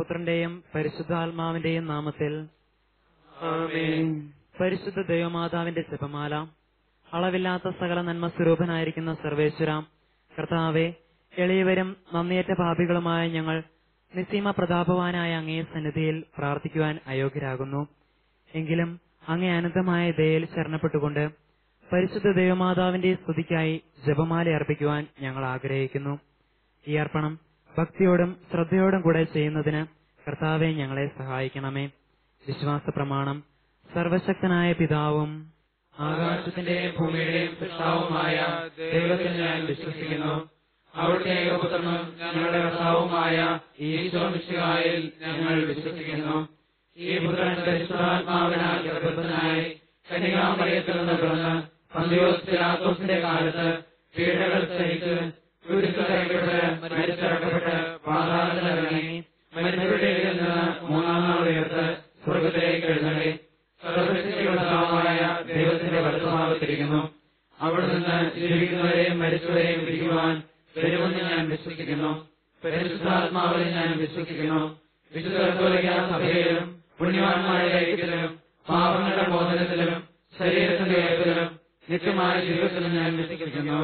പുത്രന്റെയും പരിശുദ്ധാത്മാവിന്റെയും നാമത്തിൽ ആമേൻ പരിശുദ്ധ ദൈവമാതാവിന്റെ ജപമാല അളവില്ലാത്ത സകല നന്മ സ്വരൂപനായിരിക്കുന്ന സർവേശ്വര കർത്താവെ എളിയവരും നന്ദിയേറ്റ പാപികളുമായ ഞങ്ങൾ നിസ്സീമ പ്രതാപവാനായ അങ്ങേ സന്നിധിയിൽ പ്രാർത്ഥിക്കുവാൻ അയോഗ്യരാകുന്നു എങ്കിലും അങ്ങേ അനന്തമായ ദയയിൽ ശരണപ്പെട്ടുകൊണ്ട് പരിശുദ്ധ ദൈവമാതാവിന്റെ സ്തുതിക്കായി ജപമാല അർപ്പിക്കുവാൻ ഞങ്ങൾ ആഗ്രഹിക്കുന്നു ഈ അർപ്പണം ഭക്തിയോടും ശ്രദ്ധയോടും കൂടെ ചെയ്യുന്നതിന് കർത്താവെ ഞങ്ങളെ സഹായിക്കണമേ വിശ്വാസ പ്രമാണം സർവശക്തനായ പിതാവും ആകാശത്തിന്റെയും ഭൂമിയുടെയും സൃഷ്ടാവുമായ ദൈവത്തിൽ ഞാൻ വിശ്വസിക്കുന്നു അവിടുത്തെ ഏകപുത്രനും ഞങ്ങളുടെ കർത്താവുമായ ഈശോ മിശിഹായിൽ ഞങ്ങൾ വിശ്വസിക്കുന്നു ഈ പുത്രൻ പരിശുദ്ധാത്മാവിനാൽ ഗർഭസ്ഥനായി കന്യകാമറിയത്തിൽ നിന്ന് പിറന്ന് പന്തിയോസ് പിലാത്തോസിന്റെ കാലത്ത് പീഡകൾ സഹിച്ച് കുരിശിലടക്കപ്പെട്ട് മരിച്ചടക്കപ്പെട്ട് പാതാളത്തിലിറങ്ങി മരിച്ചവരുടെ ഇടയിൽ നിന്ന് മൂന്നാം നാൾ ഉയർത്ത് സ്വർഗത്തിലേക്ക് എഴുന്നള്ളി സർവശക്തിയുള്ളതായ ദൈവത്തിന്റെ വലതുഭാഗത്തിരിക്കുന്നു അവിടെ നിന്ന് ജീവിക്കുന്നവരെയും മരിച്ചവരെയും വിധിക്കുവാൻ വരുമെന്ന് ഞാൻ വിശ്വസിക്കുന്നു പരിശുദ്ധാത്മാവിനെ ഞാൻ വിശ്വസിക്കുന്നു വിശുദ്ധ കത്തോലിക്കാ സഭയിലും പുണ്യവാന്മാരുടെ ഐക്യത്തിലും പാപങ്ങളുടെ മോചനത്തിലും ശരീരത്തിന്റെ ഉയർത്തലും നിത്യമായ ജീവിതത്തിലും ഞാൻ വിശ്വസിക്കുന്നു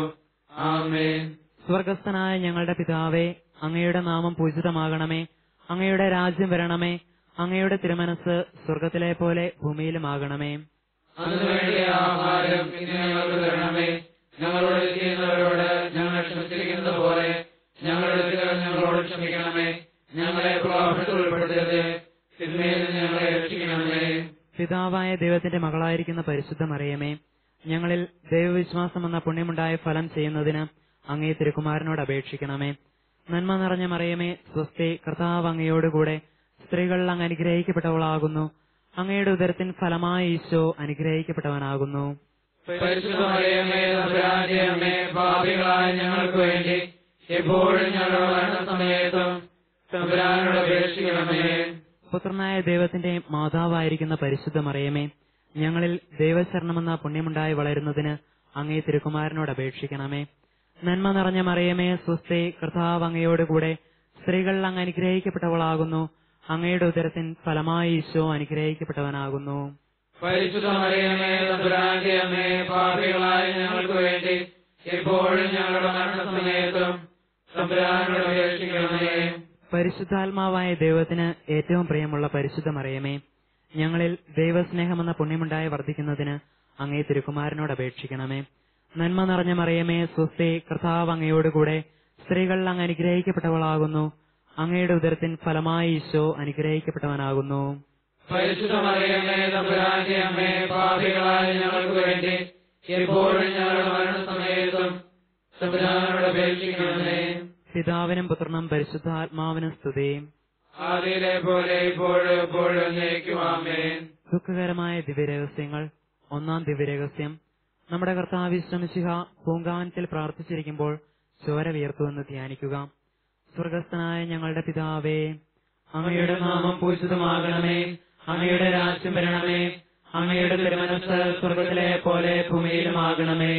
ആമേൻ സ്വർഗസ്ഥനായ ഞങ്ങളുടെ പിതാവേ അങ്ങയുടെ നാമം പൂജിതമാകണമേ അങ്ങയുടെ രാജ്യം വരണമേ അങ്ങയുടെ തിരുമനസ് സ്വർഗത്തിലെ പോലെ ഭൂമിയിലുമാകണമേ അതിനുവേണ്ടി ആഹാരം ഇന്ന് ഞങ്ങൾക്ക് തരണമേ ഞങ്ങളോട് ചെയ്യുന്നവരോട് ഞങ്ങൾ ക്ഷമിച്ചിരിക്കുന്നത് പോലെ ഞങ്ങളുടെ തെറ്റുകൾ ഞങ്ങളോട് ക്ഷമിക്കണമേ ഞങ്ങളെ പ്രലോഭനത്തിൽ ഉൾപ്പെടുത്തരുത് തിന്മയിൽ നിന്ന് ഞങ്ങളെ രക്ഷിക്കണമേ പിതാവായ ദൈവത്തിന്റെ മകളായിരിക്കുന്ന പരിശുദ്ധ മറിയമേ ഞങ്ങളിൽ ദൈവവിശ്വാസം എന്ന പുണ്യമുണ്ടായ ഫലം ചെയ്യുന്നതിന് അങ്ങേ തിരുക്കുമാരനോട് അപേക്ഷിക്കണമേ നന്മ നിറഞ്ഞ മറിയമേ സ്വസ്തി കർത്താവ് അങ്ങയോടുകൂടെ സ്ത്രീകൾ അങ്ങ് അനുഗ്രഹിക്കപ്പെട്ടവളാകുന്നു അങ്ങയുടെ ഉദരത്തിൻ ഫലമായ ഈശോ അനുഗ്രഹിക്കപ്പെട്ടവനാകുന്നു പരിശുദ്ധ മറിയമേ തമ്പുരാന്റെ അമ്മേ പാപികളായ ഞങ്ങൾക്ക് വേണ്ടി എപ്പോഴും ഞങ്ങളുടെ മരണസമയത്തും തമ്പുരാനോട് അപേക്ഷിക്കണമേ പുത്രനായ ദൈവത്തിന്റെ മാതാവായിരിക്കുന്ന പരിശുദ്ധ മറിയമേ ഞങ്ങളിൽ ദൈവശരണമെന്ന പുണ്യമുണ്ടായി വളരുന്നതിന് അങ്ങേ തിരുക്കുമാരനോട് അപേക്ഷിക്കണമേ നന്മ നിറഞ്ഞ മറിയമേ സ്വസ്തി കർത്താവ് അങ്ങയോടുകൂടെ സ്ത്രീകൾ അങ്ങ് അനുഗ്രഹിക്കപ്പെട്ടവളാകുന്നു അങ്ങയുടെ ഉദരത്തിൻ ഫലമായ ഈശോ അനുഗ്രഹിക്കപ്പെട്ടവനാകുന്നു പരിശുദ്ധ മറിയമേ തമ്പുരാന്റെ അമ്മേ പാപികളായ ഞങ്ങൾക്ക് വേണ്ടി എപ്പോഴും ഞങ്ങളുടെ മരണസമയത്തും തമ്പുരാനോട് അപേക്ഷിക്കണമേ പരിശുദ്ധാത്മാവായ ദൈവത്തിന് ഏറ്റവും പ്രിയമുള്ള പരിശുദ്ധ മറിയമേ ഞങ്ങളിൽ ദൈവസ്നേഹമെന്ന പുണ്യമുണ്ടായി വർദ്ധിക്കുന്നതിന് അങ്ങേ തിരുക്കുമാരനോട് അപേക്ഷിക്കണമേ നന്മ നിറഞ്ഞ മറിയമേ സ്വസ്തി കർത്താവ് അങ്ങയോടുകൂടെ സ്ത്രീകൾ അങ്ങ് അനുഗ്രഹിക്കപ്പെട്ടവളാകുന്നു അങ്ങയുടെ ഉദരത്തിൻ ഫലമായ ഈശോ അനുഗ്രഹിക്കപ്പെട്ടവനാകുന്നു പരിശുദ്ധ മറിയമേ തമ്പുരാന്റെ അമ്മേ പാപികളായ ഞങ്ങൾക്ക് വേണ്ടി എപ്പോഴും ഞങ്ങളുടെ മരണസമയത്തും തമ്പുരാനോട് അപേക്ഷിക്കണമേ പിതാവിനും പുത്രനും പരിശുദ്ധാത്മാവിനും സ്തുതി ആദിയിലെ പോലെ ഇപ്പോഴും എപ്പോഴും എന്നേക്കുമാമേൻ ദുഃഖകരമായ ദിവ്യരഹസ്യങ്ങൾ ഒന്നാം ദിവ്യരഹസ്യം നമ്മുടെ കർത്താവ് വിശ്രമിച്ചുക പൂങ്കാവനത്തിൽ പ്രാർത്ഥിച്ചിരിക്കുമ്പോൾ ചോര വിയർത്തുവെന്ന് ധ്യാനിക്കുക സ്വർഗസ്ഥനായ ഞങ്ങളുടെ പിതാവേ അങ്ങയുടെ നാമം പൂജിതമാകണമേ അങ്ങയുടെ രാജ്യം വരണമേ അങ്ങയുടെ തിരുമനസ് സ്വർഗത്തിലെ പോലെ ഭൂമിയിലുമാകണമേ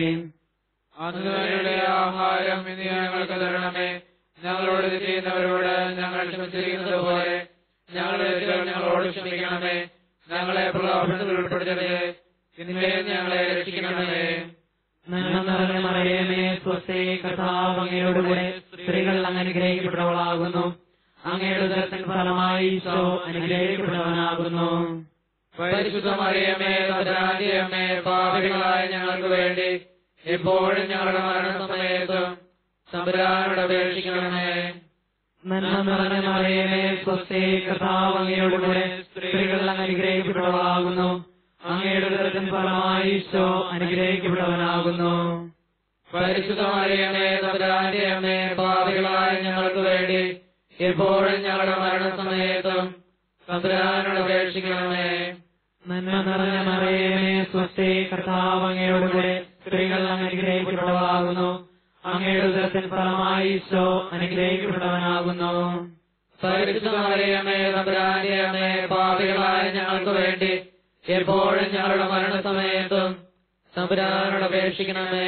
അന്നുവരുടെ ആഹാരം ഇനി ഞങ്ങൾക്ക് തരണമേ ഞങ്ങളോട് ഇത് ചെയ്യുന്നവരോട് ഞങ്ങൾ ക്ഷമിച്ചിരിക്കുന്നത് പോലെ ഞങ്ങളുടെ തെറ്റുകൾ ഞങ്ങളോട് ക്ഷമിക്കണമേ ഞങ്ങളെ പ്രലോഭനത്തിൽ ഉൾപ്പെടുത്തരുത് ഇനിമേൽ ഞങ്ങളെ രക്ഷിക്കണമേ നന്മ നിറഞ്ഞ മറിയമേ സ്വസ്തി കർത്താവ് അങ്ങയോടുകൂടെ സ്ത്രീകൾ അങ്ങ് അനുഗ്രഹിക്കപ്പെട്ടവളാകുന്നു അങ്ങയുടെ ഉദരത്തിൻ ഫലമായി ഈശോ അനുഗ്രഹിക്കപ്പെട്ടവനാകുന്നു പരിശുദ്ധ മറിയമേ തദ്രാന്റെ അമ്മേ പാപികളായ ഞങ്ങൾക്ക് വേണ്ടി എപ്പോഴും ഞങ്ങളുടെ മരണസമയത്തും തമ്പുരാനോട് അപേക്ഷിക്കണമേ നന്മ നിറഞ്ഞ മറിയമേ സ്വസ്തി കർത്താവ് അങ്ങയോടുകൂടെ സ്ത്രീകൾ അങ്ങ് അനുഗ്രഹിക്കപ്പെട്ടവളാകുന്നു അങ്ങയുടെ ഉദരത്തിൻ ഫലമായി ഈശോ അനുഗ്രഹിക്കപ്പെട്ടവനാകുന്നു പരിശുദ്ധ മറിയമേ തമ്പുരാന്റെ അമ്മേ പാപികളായ ഞങ്ങൾക്ക് വേണ്ടി എപ്പോഴും ഞങ്ങളുടെ മരണസമയത്തും തമ്പുരാനോട് അപേക്ഷിക്കണമേ നന്മ നിറഞ്ഞ മറിയമേ സ്വസ്തി കർത്താവ് അങ്ങയോടുകൂടെ സ്ത്രീകൾ അങ്ങ് അനുഗ്രഹിക്കപ്പെട്ടവളാകുന്നു അങ്ങയുടെ ഉദരത്തിൻ ഫലമായി ഈശോ അനുഗ്രഹിക്കപ്പെട്ടവനാകുന്നു പരിശുദ്ധ മറിയമേ തമ്പുരാന്റെ അമ്മേ പാപികളായ ഞങ്ങൾക്ക് വേണ്ടി എപ്പോഴും ഞങ്ങളുടെ മരണസമയത്തും തമ്പുരാനോട് അപേക്ഷിക്കണമേ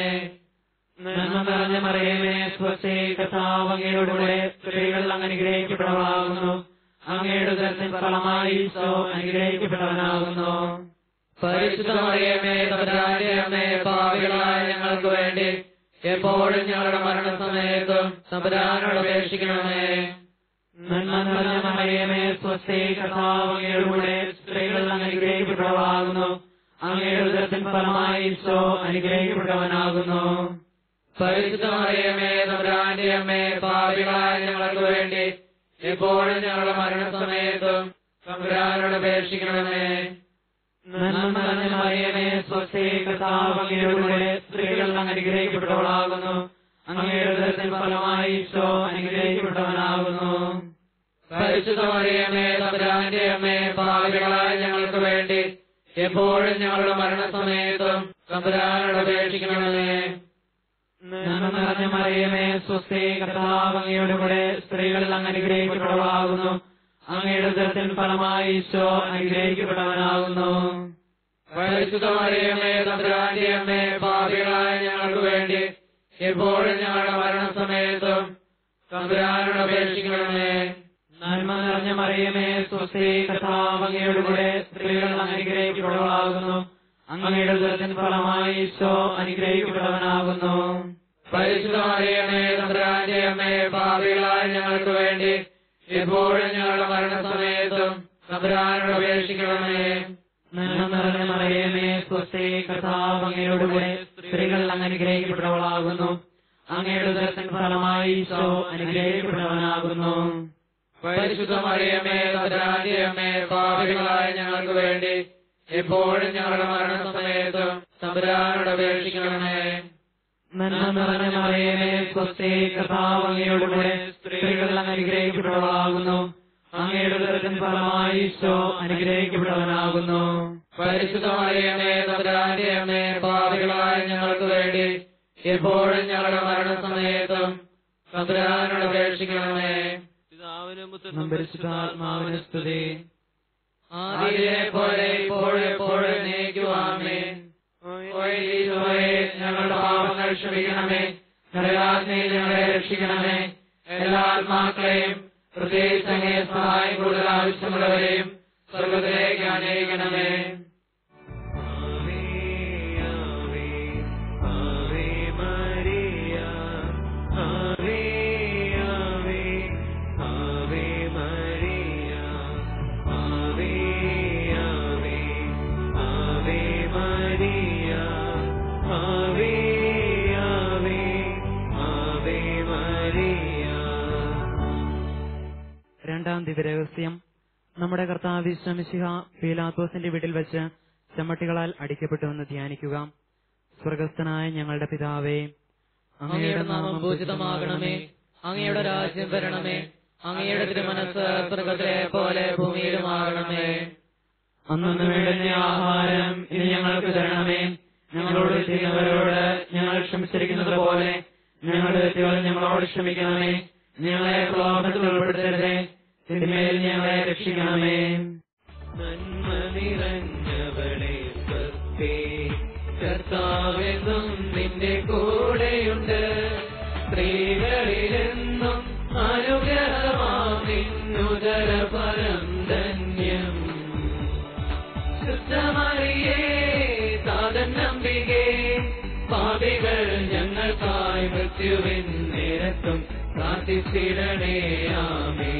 നന്മ നിറഞ്ഞ മറിയമേ സ്വസ്തി കർത്താവ് അങ്ങയോടുകൂടെ സ്ത്രീകൾ അങ്ങ് അനുഗ്രഹിക്കപ്പെട്ടവളാകുന്നു അങ്ങയുടെ ഉദരത്തിൻ ഫലമായി ഈശോ അനുഗ്രഹിക്കപ്പെട്ടവനാകുന്നു പരിശുദ്ധമറിയമേ തമ്പുരാന്റെ അമ്മേ പാപികളായ ഞങ്ങൾക്ക് വേണ്ടി എപ്പോഴും ഞങ്ങളുടെ മരണസമയത്തും തമ്പുരാനോട് അപേക്ഷിക്കണമേ നന്മ നിറഞ്ഞ മറിയമേ സ്വസ്തി കർത്താവ് അങ്ങയുടെ കൂടെ സ്ത്രീകൾ അനുഗ്രഹിക്കപ്പെട്ടവളാകുന്നു അങ്ങയുടെ ഉദരത്തിൻ ഫലമായി ഈശോ അനുഗ്രഹിക്കപ്പെട്ടവനാകുന്നു പരിശുദ്ധമറിയമേ തമ്പുരാന്റെ അമ്മേ പാപികളായ ഞങ്ങൾക്ക് വേണ്ടി എപ്പോഴും ഞങ്ങളുടെ മരണസമയത്തും തമ്പുരാനോട് അപേക്ഷിക്കണമേ നന്മ നിറഞ്ഞ മറിയമേ സ്വസ്തി കർത്താവ് അങ്ങയുടെ കൂടെ സ്ത്രീകൾ അനുഗ്രഹിക്കപ്പെട്ടവളാകുന്നു അങ്ങയുടെ ഉദരത്തിൻ ഫലമായി ഈശോ അനുഗ്രഹിക്കപ്പെട്ടവനാകുന്നു പരിശുദ്ധമറിയമേ തമ്പുരാന്റെ അമ്മേ പാപികളായ ഞങ്ങൾക്ക് വേണ്ടി എപ്പോഴും ഞങ്ങളുടെ മരണസമയത്തും തമ്പുരാനോട് അപേക്ഷിക്കണമേ നന്മ നിറഞ്ഞ മറിയമേ സ്വസ്തി കർത്താവ് അങ്ങയുടെ കൂടെ സ്ത്രീകൾ അനുഗ്രഹിക്കപ്പെട്ടവളാകുന്നു അങ്ങയുടെ ഉദരത്തിൻ ഫലമായി ഈശോ അനുഗ്രഹിക്കപ്പെട്ടവനാകുന്നു പരിശുദ്ധമറിയമേ തമ്പുരാന്റെ അമ്മേ പാപികളായ ഞങ്ങൾക്ക് വേണ്ടി എപ്പോഴും ഞങ്ങളുടെ മരണസമയത്തും തമ്പുരാനോട് അപേക്ഷിക്കണമേ നന്മ നിറഞ്ഞ മറിയമേ സ്വസ്തി കർത്താവ് അങ്ങയുടെ കൂടെ സ്ത്രീകൾ അനുഗ്രഹിക്കപ്പെട്ടവളാകുന്നു അങ്ങയുടെ ഉദരത്തിൻ ഫലമായി ഈശോ അനുഗ്രഹിക്കപ്പെട്ടവനാകുന്നു പരിശുദ്ധമറിയമേ തമ്പുരാന്റെ അമ്മേ പാപികളായ ഞങ്ങൾക്ക് വേണ്ടി എപ്പോഴും ഞങ്ങളുടെ മരണസമയത്തും തമ്പുരാനോട് അപേക്ഷിക്കണമേ നന്മ നിറഞ്ഞ മറിയമേ സ്വസ്തി കർത്താവ് അങ്ങയുടെ കൂടെ സ്ത്രീകൾ അനുഗ്രഹിക്കപ്പെട്ടവളാകുന്നു അങ്ങയുടെ ഉദരത്തിൻ ഫലമായി ഈശോ അനുഗ്രഹിക്കപ്പെട്ടവനാകുന്നു പരിശുദ്ധമറിയമേ തമ്പുരാന്റെ അമ്മേ പാപികളായ ഞങ്ങൾക്ക് വേണ്ടി എപ്പോഴും ഞങ്ങളുടെ മരണസമയത്തും തമ്പുരാനോട് അപേക്ഷിക്കണമേ നന്മ നിറഞ്ഞ മറിയമേ സ്വസ്തി കർത്താവ് അങ്ങയുടെ കൂടെ സ്ത്രീകൾ അനുഗ്രഹിക്കപ്പെട്ടവളാകുന്നു അങ്ങയുടെ ഉദരത്തിൻ ഫലമായി ഈശോ അനുഗ്രഹിക്കപ്പെട്ടവനാകുന്നു പരിശുദ്ധമറിയമേ തമ്പുരാന്റെ അമ്മേ പാപികളായ ഞങ്ങൾക്ക് വേണ്ടി എപ്പോഴും ഞങ്ങളുടെ മരണസമയത്തും തമ്പുരാനോട് അപേക്ഷിക്കണമേ പരിശുദ്ധാത്മാവിന് സ്തുതി ആദിയെ പോലെ ഇപ്പോഴും എപ്പോഴും നീക്കുവാമേ ഈശോയെ ഞങ്ങളുടെ പാപങ്ങൾ ക്ഷമിക്കണമേ നരകാഗ്നിയിൽ ഞങ്ങളെ രക്ഷിക്കണമേ എല്ലാ ആത്മാക്കളെയും പ്രത്യേകിച്ച് അങ്ങേ സഹായം കൂടുതൽ ആവശ്യമുള്ളവരെയും സ്വർഗത്തിലേക്ക് അനയിക്കണമേ രണ്ടാം ദിവ്യരഹസ്യം നമ്മുടെ കർത്താവ് വിശ്വമിശിഹ പീലാത്തോസിന്റെ വീട്ടിൽ വെച്ച് ചെമ്മട്ടികളാൽ അടിക്കപ്പെട്ടുവെന്ന് ധ്യാനിക്കുക സ്വർഗസ്ഥനായ ഞങ്ങളുടെ പിതാവേ അങ്ങയുടെ നാമം പൂജിതമാകണമേ അങ്ങയുടെ രാജ്യം വരണമേ അങ്ങയുടെ തിരുമനസ് സ്വർഗത്തിലെ പോലെ ഭൂമിയിലുമാകണമേ അന്നു വേണ്ടുന്ന ആഹാരം ഇനി ഞങ്ങൾക്ക് തരണമേ ഞങ്ങളോട് ചെയ്യുന്നവരോട് ഞങ്ങൾ ക്ഷമിച്ചിരിക്കുന്നത് പോലെ ഞങ്ങളുടെ തെറ്റുകൾ ഞങ്ങളോട് ക്ഷമിക്കണമേ ഞങ്ങളെ പ്രലോഭനത്തിൽ ഉൾപ്പെടുത്തരുതേ തിന്മയിൽ ഞങ്ങളെ രക്ഷിക്കണമേ നന്മ നിറഞ്ഞവളെ സ്വസ്തി കർത്താവെന്നും നിന്റെ കൂടെയുണ്ട് സ്ത്രീകളിലെന്നും അനുഗ്രഹമാം നിന്നുദര പരം ധന്യം ശുദ്ധമറിയേ താതൻ നമ്പികേ പാപികൾ ഞങ്ങൾക്കായി മൃത്യുവിൻ നേരത്തും പ്രാർത്ഥിച്ചിടണേ ആമേ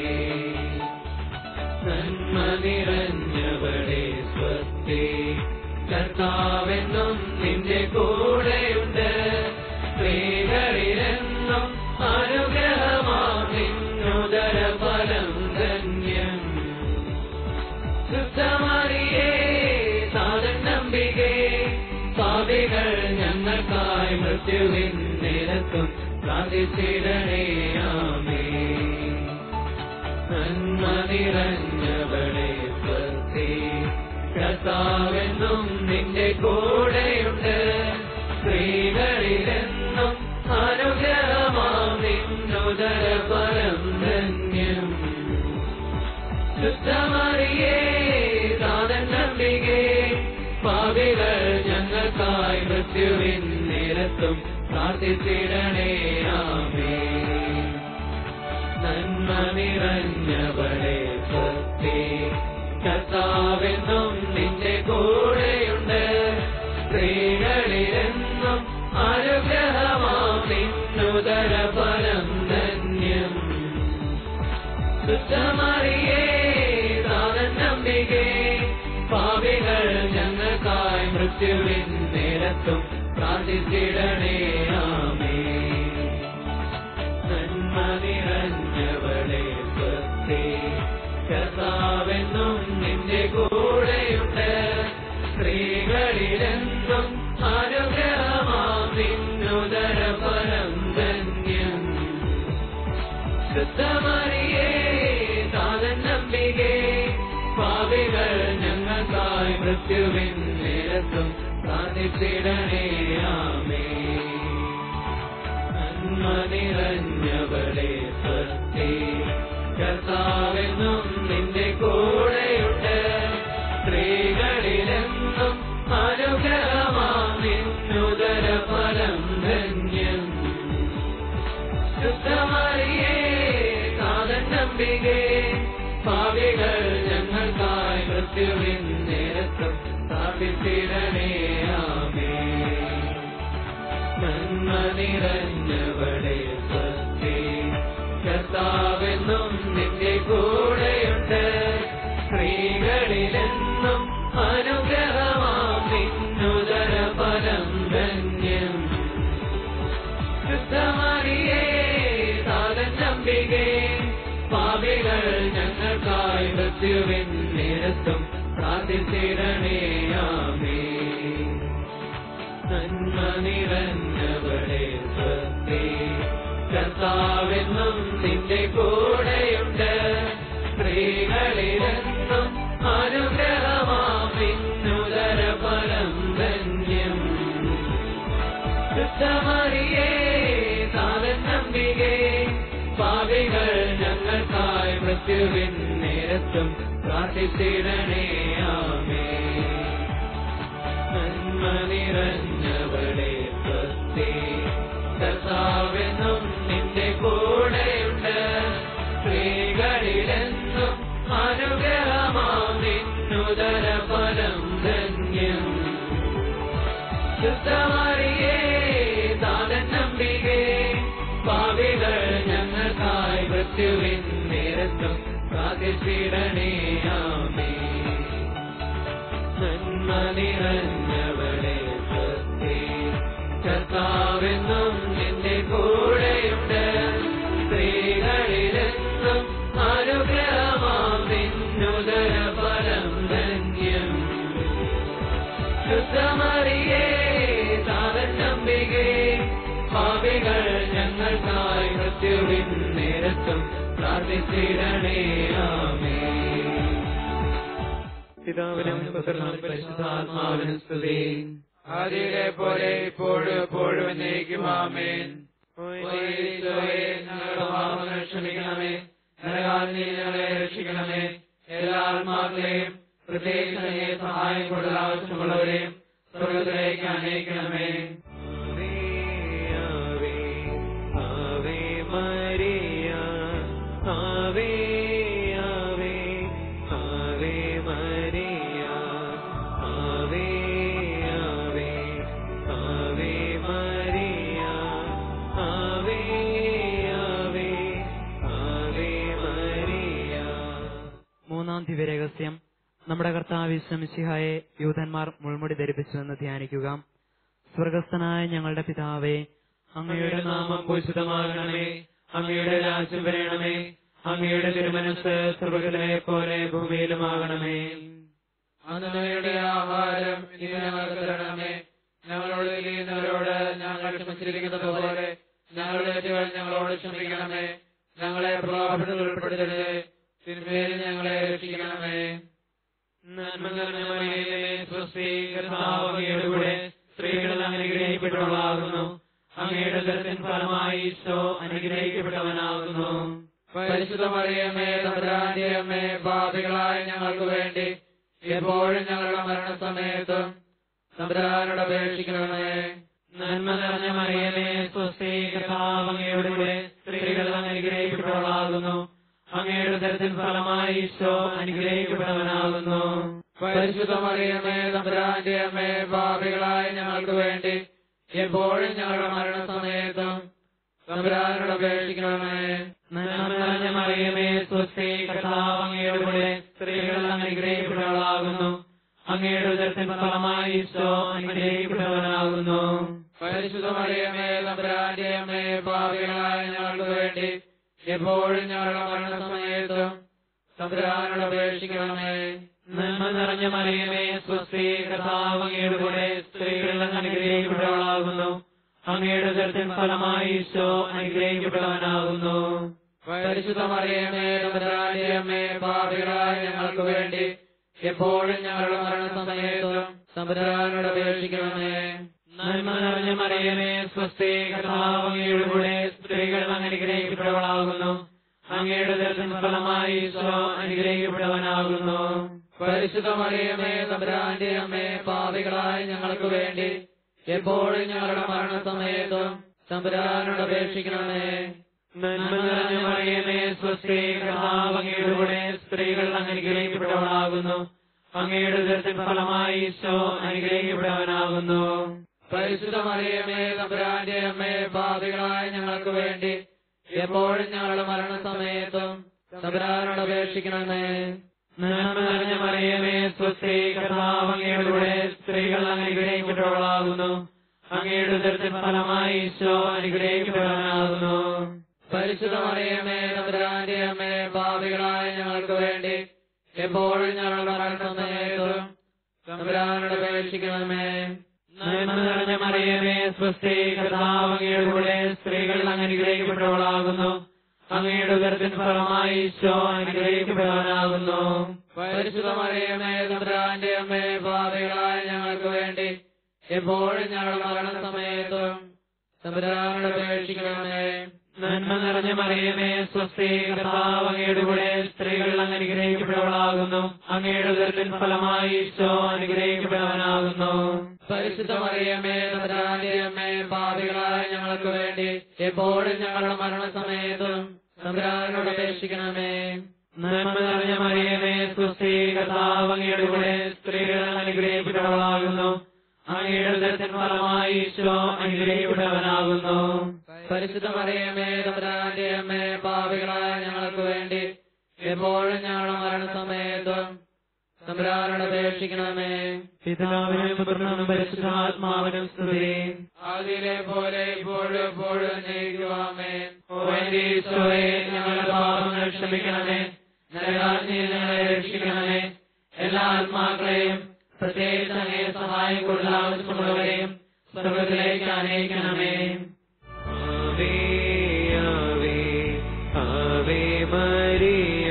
നന്മ നിറഞ്ഞവളെ സ്വസ്തി കർത്താവെന്നും നിന്റെ കൂടെയുണ്ട് സ്ത്രീകളിലെന്നും അനുഗ്രഹമാം നിന്നുദര ഫലം ധന്യം ശുദ്ധമറിയേ സാധൻ നമ്പികേ പാപികൾ ഞങ്ങൾക്കായി മൃത്യുവിൻ നേരത്തും പ്രാർത്ഥിച്ചിടണേ ആമേ നന്മ നിറഞ്ഞവളെ സ്വസ്തി കർത്താവെന്നും നിന്റെ കൂടെയുണ്ട് സ്ത്രീകളിലെന്നും അനുഗ്രഹമാം നിന്നുദര പരം ധന്യം ശുദ്ധമറിയേ താതൻ നമ്പികേ പാപികൾ ഞങ്ങൾക്കായി മൃത്യുവിൻ നേരത്തും പ്രാർത്ഥിച്ചിടണേ ആമേ നന്മ നിറഞ്ഞവളെ കർത്താവെന്നും നിന്റെ കൂടെയുണ്ട് സ്ത്രീകളിലെന്നും അനുഗ്രഹമാം നിന്നുദര ഫലം ധന്യം ശുദ്ധമറിയേ താതൻ നമ്പികേ പാപികൾ ഞങ്ങൾക്കായി മൃത്യുവിൻ നേരത്തും പ്രാർത്ഥിച്ചിടണേ ആമേ നന്മ നിറഞ്ഞവളെ സ്വസ്തി കർത്താവെന്നും നിന്റെ കൂടെയുണ്ട് സ്ത്രീകളിലെന്നും അനുഗ്രഹമാം നിന്നുദര ഫലം ധന്യം ശുദ്ധമറിയേ താതൻ നമ്പികേ പാപികൾ ഞങ്ങൾക്കായി മൃത്യുവിൻ നേരത്തും സാധിച്ചിടണേ ആമേ നന്മ നിറഞ്ഞവളെ സ്വസ്തി കർത്താവെന്നും നിന്റെ കൂടെയുണ്ട് സ്ത്രീകളിലെന്നും അനുഗ്രഹമാം നിന്നുദര ഫലം ധന്യം ശുദ്ധമറിയേ കാതൻ നമ്പികേ പാവികൾ ഞങ്ങൾക്കായി മൃത്യുവിൻ നേരത്തും സ്ഥാപിച്ചിടണേ ആമേ നന്മ നിറഞ്ഞവളെ സ്വസ്തി കർത്താവെന്നും നിന്റെ കൂടെയുണ്ട് സ്ത്രീകളിലെന്നും അനുഗ്രഹമാം നിന്നുദര ഫലം ധന്യം ശുദ്ധമറിയേ താതൻ നമ്പികേ പാപികൾ ഞങ്ങൾക്കായി മൃത്യുവിൻ നേരത്തും പ്രാർത്ഥിച്ചിടണേ ആമേ നന്മ നിറഞ്ഞവളെ സ്വസ്തി കർത്താവെന്നും നിന്റെ കൂടെയുണ്ട് സ്ത്രീകളിലെന്നും അനുഗ്രഹമാം നിന്നുദര ഫലം ധന്യം ശുദ്ധമറിയേ താതൻ നമ്പികേ പാപികൾ ഞങ്ങൾക്കായി മൃത്യുവിൻ നേരത്തും പ്രാർത്ഥിച്ചിടണേ ആമേ നന്മ നിറഞ്ഞവളെ സ്വസ്തി കർത്താവെന്നും നിന്റെ കൂടെയുണ്ട് സ്ത്രീകളിലെന്നും അനുഗ്രഹമാം നിന്നുദര ഫലം ധന്യം ശുദ്ധമറിയേ താതൻ നമ്പികേ പാപികൾ ഞങ്ങൾക്കായി മൃത്യുവിൻ നേരത്തും പ്രാർത്ഥിച്ചിടണേ ആമേ നന്മ നിറഞ്ഞവളെ സ്വസ്തി കർത്താവെന്നും നിന്റെ കൂടെയുണ്ട് സ്ത്രീകളിലെന്നും അനുഗ്രഹമാം നിന്നുദര ഫലം ധന്യം ശുദ്ധമറിയേ താതൻ നമ്പികേ പാപികൾ ഞങ്ങൾക്കായി മൃത്യുവിൻ നേരത്തും പ്രാർത്ഥിച്ചിടണേ ആമേ പിതാവിനും പുത്രനും പരിശുദ്ധാത്മാവിനും സ്തുതി ആദിയിലെ പോലെ ഇപ്പോഴും എപ്പോഴും എന്നേക്കും ആമേൻ ഈശോയെ, ഞങ്ങളുടെ പാപങ്ങൾ ക്ഷമിക്കണമേ നരകാൽ നീ ഞങ്ങളെ രക്ഷിക്കണമേ എല്ലാ ആത്മാക്കളെയും പ്രത്യേകിച്ച് അങ്ങേ സഹായം കൂടുതൽ ആവശ്യമുള്ളവരെയും സ്വർഗത്തിലേക്ക് അനയിക്കണമേ ആവേ ആവേ മരിയ ആവേ ആവേ ആവേ മരിയ ആവേ ആവേ ആവേ മരിയ ആവേ ആവേ ആവേ മരിയ മൂന്നാം ദിവ്യരഹസ്യം നമ്മുടെ കർത്താവ് വിശ്രമിശിഹായെ യൂതന്മാർ മുൾമുടി ധരിപ്പിച്ചുവെന്ന് ധ്യാനിക്കുക സ്വർഗസ്ഥനായ ഞങ്ങളുടെ പിതാവേ അങ്ങയുടെ നാമം പൂജിതമാകണമേ അങ്ങയുടെ രാജ്യം വരണമേ അങ്ങയുടെ തിരുമനസ് സ്വർഗത്തിലെ പോലെ ഭൂമിയിലുമാകണമേ അന്നയുടെ ആഹാരം ഇനി ഞങ്ങൾക്ക് തരണമേ ഞങ്ങളോട് ചെയ്യുന്നവരോട് ഞങ്ങൾ ക്ഷമിച്ചിരിക്കുന്നത് പോലെ ഞങ്ങളുടെ തെറ്റുകൾ ഞങ്ങളോട് ക്ഷമിക്കണമേ ഞങ്ങളെ പ്രലോഭനത്തിൽ ഉൾപ്പെടുത്തരുത് തിന്മേൽ ഞങ്ങളെ രക്ഷിക്കണമേ നന്മ നിറഞ്ഞ മറിയമേ, സ്വസ്തി കർത്താവ് അങ്ങയുടെ കൂടെ സ്ത്രീകളിൽ അനുഗ്രഹിക്കപ്പെട്ടവളാകുന്നു അങ്ങയുടെ ദർശൻ ഫലമായി ഈശോ അനുഗ്രഹിക്കപ്പെട്ടവനാകുന്നു പരിശുദ്ധ മറിയമ്മേ തമ്പുരാന്റെ അമ്മേ പാപികളായ ഞങ്ങൾക്ക് വേണ്ടി എപ്പോഴും ഞങ്ങളുടെ മരണസമയത്തും തമ്പുരാനോട് അപേക്ഷിക്കണമേ നന്മ നിറഞ്ഞ മറിയമേ സ്വസ്തി കർത്താവ് അങ്ങയുടെ കൂടെ സ്ത്രീകളിൽ അനുഗ്രഹിക്കപ്പെട്ടവളാകുന്നു അങ്ങയുടെ ദരത്തിൻ ഫലമായി ഈശോ അനുഗ്രഹിക്കപ്പെട്ടവനാകുന്നു പരിശുദ്ധമറിയമേ തമ്പുരാന്റെ അമ്മേ പാപികളായ ഞങ്ങൾക്ക് വേണ്ടി എപ്പോഴും ഞങ്ങളുടെ മരണസമയത്തും തമ്പുരാനോട് അപേക്ഷിക്കണമേ നന്മ നിറഞ്ഞ മറിയമേ സ്വസ്തി കർത്താവ് അങ്ങയുടെ കൂടെ സ്ത്രീകൾ അനുഗ്രഹിക്കപ്പെട്ടവളാകുന്നു അങ്ങയുടെ ഉദരത്തിൻ ഫലമായി ഈശോ അനുഗ്രഹിക്കപ്പെട്ടവനാകുന്നു പരിശുദ്ധമറിയമേ തമ്പുരാന്റെ അമ്മേ പാപികളായ ഞങ്ങൾക്ക് വേണ്ടി എപ്പോഴും ഞങ്ങളുടെ മരണസമയത്തും തമ്പുരാനോട് അപേക്ഷിക്കണമേ നന്മ നിറഞ്ഞ മറിയമേ സ്വസ്തി കർത്താവ് അങ്ങയുടെ കൂടെ സ്ത്രീകൾ അനുഗ്രഹിക്കപ്പെട്ടവളാകുന്നു അങ്ങയുടെ ഉദരത്തിൻ ഫലമായി ഈശോ അനുഗ്രഹിക്കപ്പെട്ടവനാകുന്നു പരിശുദ്ധമറിയമേ തമ്പുരാന്റെ അമ്മേ പാപികളായ ഞങ്ങൾക്ക് വേണ്ടി എപ്പോഴും ഞങ്ങളുടെ മരണസമയത്തും തമ്പുരാനോട് അപേക്ഷിക്കണമേ നന്മ നിറഞ്ഞ മറിയമേ സ്വസ്തി കർത്താവ് അങ്ങയുടെ കൂടെ സ്ത്രീകൾ അനുഗ്രഹിക്കപ്പെട്ടവളാകുന്നു അങ്ങയുടെ ഉദരത്തിൻ ഫലമായി ഈശോ അനുഗ്രഹിക്കപ്പെട്ടവനാകുന്നു പരിശുദ്ധമറിയമേ തമ്പുരാന്റെ അമ്മേ പാപികളായ ഞങ്ങൾക്ക് വേണ്ടി എപ്പോഴും ഞങ്ങളുടെ മരണസമയത്തും തമ്പുരാനോട് അപേക്ഷിക്കണമേ നന്മ നിറഞ്ഞ മറിയമേ സ്വസ്തി കർത്താവ് അങ്ങയുടെ കൂടെ സ്ത്രീകൾ അനുഗ്രഹിക്കപ്പെട്ടവളാകുന്നു അങ്ങയുടെ ഉദരത്തിൻ ഫലമായി ഈശോ അനുഗ്രഹിക്കപ്പെട്ടവനാകുന്നു പരിശുദ്ധമറിയമേ തമ്പുരാന്റെ അമ്മേ പാപികളായ ഞങ്ങൾക്ക് വേണ്ടി എപ്പോഴും ഞങ്ങളുടെ മരണസമയത്തും തമ്പുരാനോട് അപേക്ഷിക്കണമേ നന്മ നിറഞ്ഞ മറിയമേ സ്വസ്തി കർത്താവ് അങ്ങയുടെ കൂടെ സ്ത്രീകൾ അനുഗ്രഹിക്കപ്പെട്ടവളാകുന്നു അങ്ങയുടെ ഉദരത്തിൻ ഫലമായി ഈശോ അനുഗ്രഹിക്കപ്പെട്ടവനാകുന്നു പരിശുദ്ധമറിയമേ തമ്പുരാന്റെ അമ്മേ പാപികളായ ഞങ്ങൾക്ക് വേണ്ടി എപ്പോഴും ഞങ്ങളുടെ മരണസമയത്തും തമ്പുരാനോട് അപേക്ഷിക്കണമേ നന്മ നിറഞ്ഞ മറിയമേ സ്വസ്തി കർത്താവ് അങ്ങയുടെ കൂടെ സ്ത്രീകൾ അനുഗ്രഹിക്കപ്പെട്ടവളാകുന്നു അങ്ങയുടെ ഉദരത്തിൻ ഫലമായി ഈശോ അനുഗ്രഹിക്കപ്പെട്ടവനാകുന്നു പരിശുദ്ധമറിയമേ തമ്പുരാന്റെ അമ്മേ പാപികളായ ഞങ്ങൾക്ക് വേണ്ടി എപ്പോഴും ഞങ്ങളുടെ മരണസമയത്തും തമ്പുരാനോട് അപേക്ഷിക്കണമേ നന്മ നിറഞ്ഞ മറിയമേ സ്വസ്തി കർത്താവ് അങ്ങയുടെ കൂടെ സ്ത്രീകൾ അനുഗ്രഹിക്കപ്പെട്ടവളാകുന്നു അങ്ങയുടെ ഉദരത്തിൻ ഫലമായി ഈശോ അനുഗ്രഹിക്കപ്പെട്ടവനാകുന്നു പരിശുദ്ധമറിയമേ തമ്പുരാന്റെ അമ്മേ പാപികളായ ഞങ്ങൾക്ക് വേണ്ടി എപ്പോഴും ഞങ്ങളുടെ മരണസമയത്തും തമ്പുരാനോട് അപേക്ഷിക്കണമേ നന്മ നിറഞ്ഞ മറിയമേ സ്വസ്തി കർത്താവ് അങ്ങയുടെ കൂടെ സ്ത്രീകൾ അനുഗ്രഹിക്കപ്പെട്ടവളാകുന്നു അങ്ങയുടെ ഉദരത്തിൻ ഫലമായി ഈശോ അനുഗ്രഹിക്കപ്പെട്ടവനാകുന്നു പരിശുദ്ധമറിയമേ തമ്പുരാന്റെ അമ്മേ പാപികളായ ഞങ്ങൾക്ക് വേണ്ടി എപ്പോഴും ഞങ്ങളുടെ മരണസമയത്തും തമ്പുരാനോട് അപേക്ഷിക്കണമേ പിതാവിനും പുത്രനും പരിശുദ്ധാത്മാവിനും സ്തുതി ആദിയിലെ പോലെ ഇപ്പോഴും എപ്പോഴും ജയിക്കുവാമേ ഓ എന്റെ ഈശോയെ ഞങ്ങളുടെ പാപങ്ങൾ ക്ഷമിക്കണമേ നരകാജ്ഞയിൽ ഞങ്ങളെ രക്ഷിക്കണമേ എല്ലാ ആത്മാക്കളെയും പ്രത്യേകിച്ച് അങ്ങേ സഹായം കൂടുതൽ ആവശ്യമുള്ളവരെയും സ്വർഗത്തിലേക്ക് അനയിക്കണമേ ആവേ ആവേ ആവേ മരിയ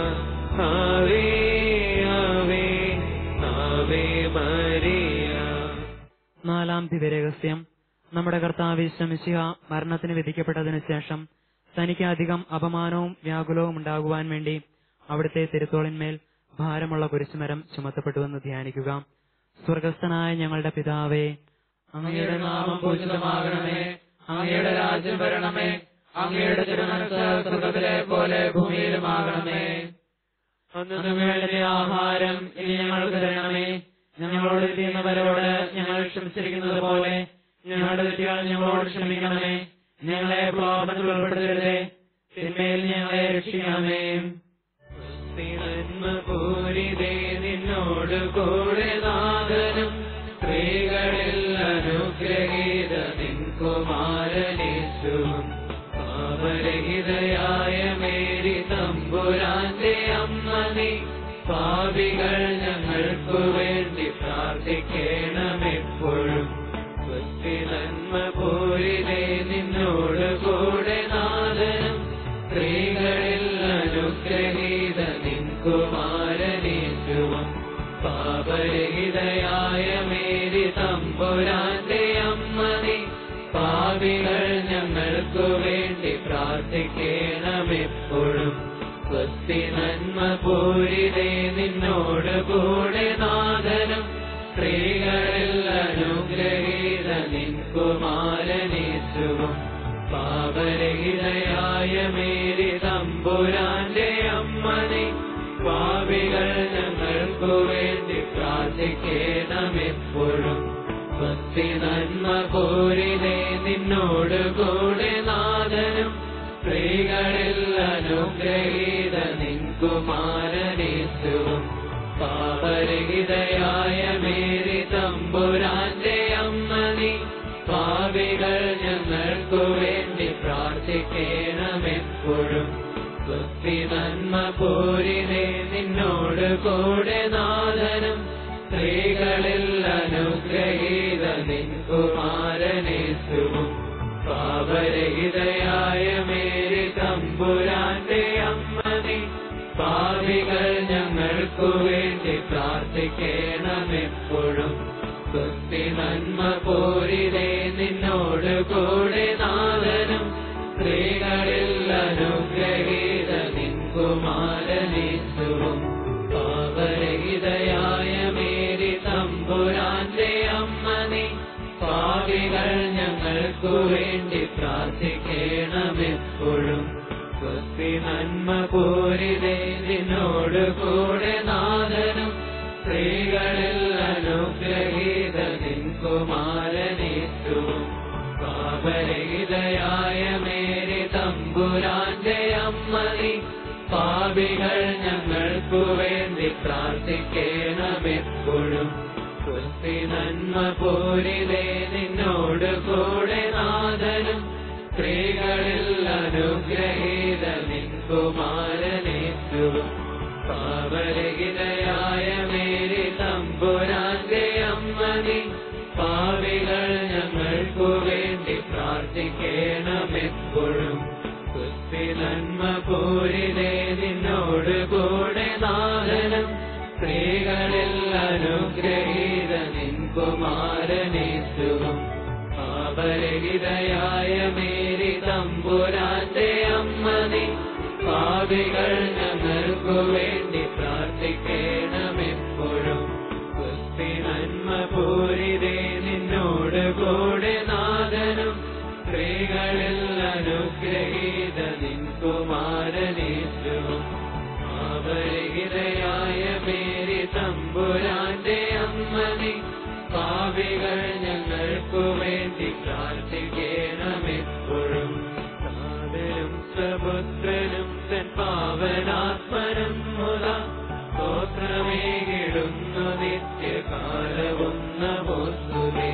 ആവേ ആവേ ആവേ മരിയ നാലാം ദിവ്യരഹസ്യം നമ്മുടെ കർത്താവ് ശമിശിഹ മരണത്തിന് വിധിക്കപ്പെട്ടതിനു ശേഷം തനിക്ക് അധികം അപമാനവും വ്യാകുലവും ഉണ്ടാകുവാൻ വേണ്ടി അവിടുത്തെ തിരുത്തോളിന്മേൽ ഭാരമുള്ള കുരിശുമരം ചുമത്തപ്പെട്ടുവെന്ന് ധ്യാനിക്കുക സ്വർഗസ്ഥനായ ഞങ്ങളുടെ പിതാവേ അങ്ങയുടെ നാമം പൂജിതമാകണമേ അങ്ങയുടെ രാജ്യം വരണമേ അങ്ങയുടെ തിരുമനസ് സ്വർഗത്തിലെ പോലെ ഭൂമിയിലുമാകണമേ അന്നു വേണ്ട ആഹാരം ഇനി ഞങ്ങൾക്ക് തരണമേ ഞങ്ങളോട് ചെയ്യുന്നവരോട് ഞങ്ങൾ ക്ഷമിച്ചിരിക്കുന്നത് പോലെ ഞങ്ങളുടെ തെറ്റുകൾ ഞങ്ങളോട് ക്ഷമിക്കണമേ ഞങ്ങളെ പ്രലോഭനത്തിൽ ഉൾപ്പെടുത്തരുതേ തിന്മയിൽ ഞങ്ങളെ രക്ഷിക്കണമേ പൂരിതേ നിന്നോട് കൂടെ നാഥനും സ്ത്രീകളിൽ അനുഗ്രഹീത നിൻ കുമാരനേശുവും പാപരഹിതയായ മേരി തമ്പുരാന്റെ അമ്മ നീ പാപികൾ ഞങ്ങൾക്കു വേണ്ടി പ്രാർത്ഥിക്കണമെപ്പോഴും സ്വസ്തി നന്മ പൂരിതേ നിന്നോട് കൂടെ നാഥനും സ്ത്രീകളിൽ അനുഗ്രഹീത നിൻ കുമാരനേശുവും പാപരഹിതയായ മേരി തമ്പുരാന്റെ അമ്മ നീ പാപികൾ ഞങ്ങൾക്കു വേണ്ടി പ്രാർത്ഥിക്കണമെപ്പോഴും സ്വസ്തി നന്മ പൂരിതേ നിന്നോട് കൂടെ നാഥനും സ്ത്രീകളിൽ അനുഗ്രഹീത നിൻ കുമാരനേശുവും പാപരഹിതയായ മേരി തമ്പുരാന്റെ അമ്മ നീ പാപികൾ ഞങ്ങൾക്കു വേണ്ടി പ്രാർത്ഥിക്കണം എപ്പോഴും ഭക്തി നന്മ പോരിനെ നിന്നോട് കൂടെ നാഥനും സ്ത്രീകളിൽ അനുഗ്രഹീത നിൻകുമാരനേശുവും പാപരഹിതയായ മേരി തമ്പുരാന്റെ അമ്മ നീ പാപികൾ ഞങ്ങൾക്കു വേണ്ടി പ്രാർത്ഥിക്കണമെപ്പോഴും ഭക്തി നന്മ പോരിനെ നിന്നോട് കൂടെ നാഥനും സ്ത്രീകളിൽ അനുഗ്രഹീത നിൻകുമാരനേശുവും പാപരഹിതയായ മേരി തമ്പുരാന്റെ അമ്മ നീ പാപികൾ ഞങ്ങൾക്കു വേണ്ടി പ്രാർത്ഥിക്കണമെപ്പോഴും ഭക്തി നന്മ പോരിതേ നിന്നോട് കൂടെ നാഥനും സ്ത്രീകളിൽ അനുഗ്രഹീത നിൻകുമാരനേശുവും പാപരഹിതയായ മേരി തമ്പുരാന്റെ അമ്മ നീ പാപികൾ ഞങ്ങൾക്കു വേണ്ടി പ്രാർത്ഥിക്കണമെപ്പോഴും ഭക്തി നന്മ പൂരിതേ നിന്നോട് കൂടെ നാഥനും സ്ത്രീകളിൽ അനുഗ്രഹീത നിൻകുമാരനേശുവും പാപരഹിതയായ മേരി തമ്പുരാന്റെ അമ്മ നീ പാപികൾ ഞങ്ങൾക്കു വേണ്ടി പ്രാർത്ഥിക്കണമെപ്പോഴും ക്രിസ്തി നന്മ പോരിതേ നിന്നോട് കൂടെ നാഥനും സ്ത്രീകളിൽ അനുഗ്രഹീത നിൻകുമാരനേശുവും പാപരഹിതയായ മേരി തമ്പുരാന്റെ അമ്മ നീ പാവികൾ ഞങ്ങൾക്കു വേണ്ടി പ്രാർത്ഥിക്കണമെപ്പോഴും ക്രിസ്തി നന്മ പൂരിതേ നിന്നോട് കൂടെ നാഥനും സ്ത്രീകളിൽ അനുഗ്രഹീത നിൻകുമാരനേശുവും പാപരഹിതയായ മേരി തമ്പുരാന്റെ അമ്മ നീ പാപികൾ ഞങ്ങൾക്കു വേണ്ടി പ്രാർത്ഥിക്കണമെപ്പോഴും ക്രിസ്തി നന്മ പൂരിതേ നിന്നോട് കൂടെ നാഥനും സ്ത്രീകളിൽ അനുഗ്രഹീത നിൻകുമാരനേശുവും പാപരഹിതയായ മേരി തമ്പുരാന്റെ അമ്മ നീ പാപികൾ ഞങ്ങൾക്കു വേണ്ടി പ്രാർത്ഥിക്കണമെപ്പോഴും സാദരം സപുത്രനും തൻ പാവനാത്മനും മുത സ്തോത്രമേകിടുന്നു നിത്യകാലവും നമോസ്തുതേ